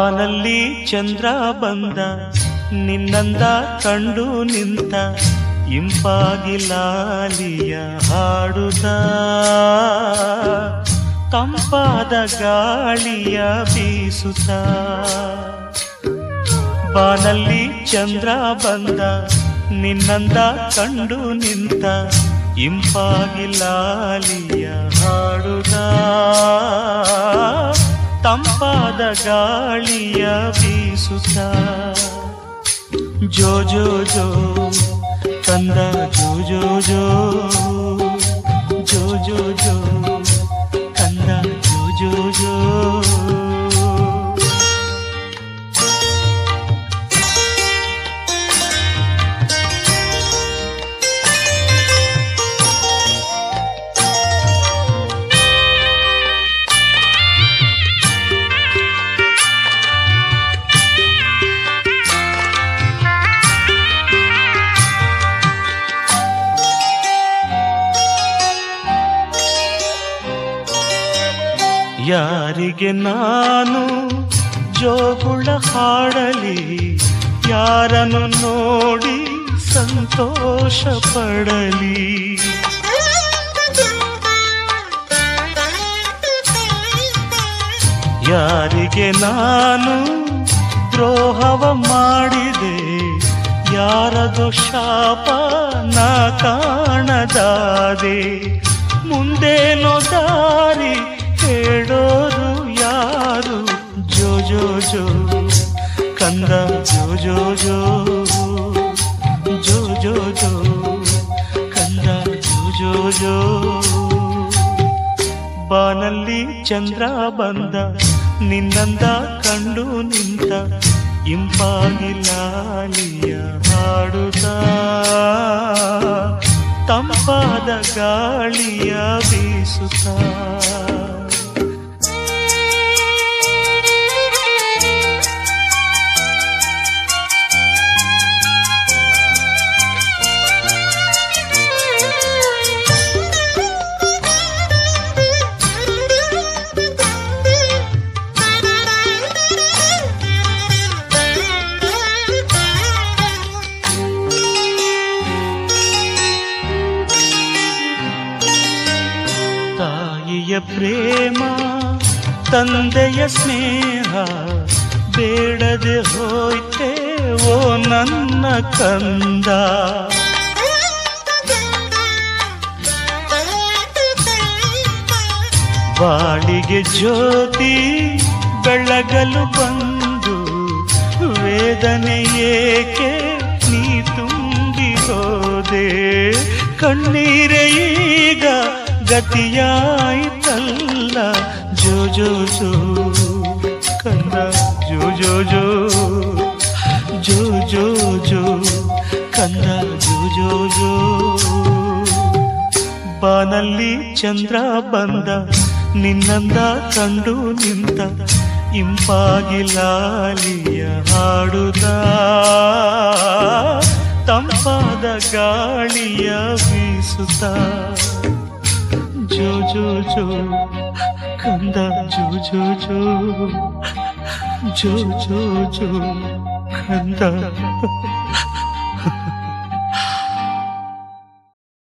ಬಾನಲ್ಲಿ ಚಂದ್ರ ಬಂದ ನಿನ್ನಂದ ಕಂಡು ನಿಂತ ಇಂಪಾಗಿ ಲಾಲಿಯ ಹಾಡುತ್ತ ತಂಪಾದ ಗಾಳಿಯ ಬೀಸುತ್ತ ಬಾನಲ್ಲಿ ಚಂದ್ರ ಬಂದ ನಿನ್ನಂದ ಕಂಡು ನಿಂತ ಇಂಪಾಗಿ ಲಾಲಿಯ ಹಾಡುತ್ತ ತಂಪಾದ ಗಾಳಿಯ ಬೀಸುತ್ತ ಜೋ ಜೋ ಜೋ ಕಂದ ಜೋ ಜೋ ಜೋ ಜೋ ಜೋ ಜೋ ಕಂದ ಜೋ ಜೋ ಜೋ ಯಾರಿಗೆ ನಾನು ಜೋಗುಳ ಹಾಡಲಿ ಯಾರನ್ನು ನೋಡಿ ಸಂತೋಷ ಪಡಲಿ ಯಾರಿಗೆ ನಾನು ದ್ರೋಹವ ಮಾಡಿದೆ ಯಾರದು ಶಾಪ ನಾ ಕಾಣದಾದೆ ಮುಂದೇನೋ ದಾರಿ ಹೇಳೋರು ಯಾರು ಜೋ ಜೋ ಜೋ ಕಂದ ಜೋ ಜೋ ಜೋ ಜೋ ಜೋ ಜೋ ಕಂದ ಜೋ ಜೋ ಜೋ ಬಾನಲ್ಲಿ ಚಂದ್ರ ಬಂದ ನಿನ್ನಂದ ಕಂಡು ನಿಂತ ಇಂಪಾಗಿ ಲಾಲಿಯ ಹಾಡುತ್ತ ತಂಪಾದ ಗಾಳಿಯ ಬೀಸುತ್ತ ತಾಯಿಯ ಪ್ರೇಮ ತಂದೆಯ ಸ್ನೇಹ ಬೇಡದೆ ಹೋಯ್ತೆ ಓ ನನ್ನ ಕಂದ ಬಾಳಿಗೆ ಜ್ಯೋತಿ ಬೆಳಗಲು ಬಂದು ವೇದನೆ ಏಕೆ ನೀ ತುಂಬಿ ಹೋದೆ ಕಣ್ಣೀರೇ ಈಗ ಗತಿಯಾಯಿತಲ್ಲ ಜೋ ಜೋ ಜೋ ಕಂದ ಜೋ ಜೋ ಜೋ ಜೋ ಜೋ ಜೋ ಕಂದ ಜೋ ಜೋ ಜೋ ಬಾನಲ್ಲಿ ಚಂದ್ರ ಬಂದ ನಿನ್ನಂದ ಕಂಡು ನಿಂತ ಇಂಪಾಗಿ ಲಾಲಿಯ ಹಾಡುತ್ತ ತಂಪಾದ ಗಾಳಿಯ ಬೀಸುತ್ತ ಜೋ ಜೋ ಜೋ ಕಂದ ಜೋ ಜೋ ಜೋ ಜೋ ಜೋ ಜೋ ಕಂದ